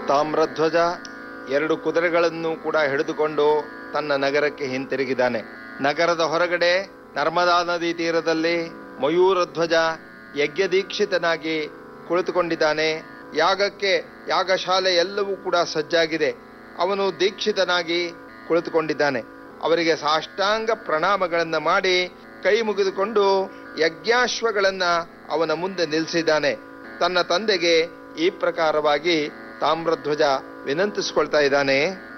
ತಾಮ್ರಧ್ವಜ ಎರಡು ಕುದುರೆಗಳನ್ನು ಕೂಡ ಹಿಡಿದುಕೊಂಡು ತನ್ನ ನಗರಕ್ಕೆ ಹಿಂತಿರುಗಿದ್ದಾನೆ ನಗರದ ಹೊರಗಡೆ ನರ್ಮದಾ ನದಿ ತೀರದಲ್ಲಿ ಮಯೂರಧ್ವಜ ಯಜ್ಞದೀಕ್ಷಿತನಾಗಿ ಕುಳಿತುಕೊಂಡಿದ್ದಾನೆ ಯಾಗಕ್ಕೆ ಯಾಗಶಾಲೆ ಎಲ್ಲವೂ ಕೂಡ ಸಜ್ಜಾಗಿದೆ ಅವನು ದೀಕ್ಷಿತನಾಗಿ ಕುಳಿತುಕೊಂಡಿದ್ದಾನೆ ಅವರಿಗೆ ಸಾಷ್ಟಾಂಗ ಪ್ರಣಾಮಗಳನ್ನ ಮಾಡಿ ಕೈ ಮುಗಿದುಕೊಂಡು ಯಜ್ಞಾಶ್ವಗಳನ್ನ ಅವನ ಮುಂದೆ ನಿಲ್ಲಿಸಿದ್ದಾನೆ ತನ್ನ ತಂದೆಗೆ ಈ ಪ್ರಕಾರವಾಗಿ ತಾಮ್ರಧ್ವಜ ವಿನಂತಿಸಿಕೊಳ್ತಾ ಇದ್ದಾನೆ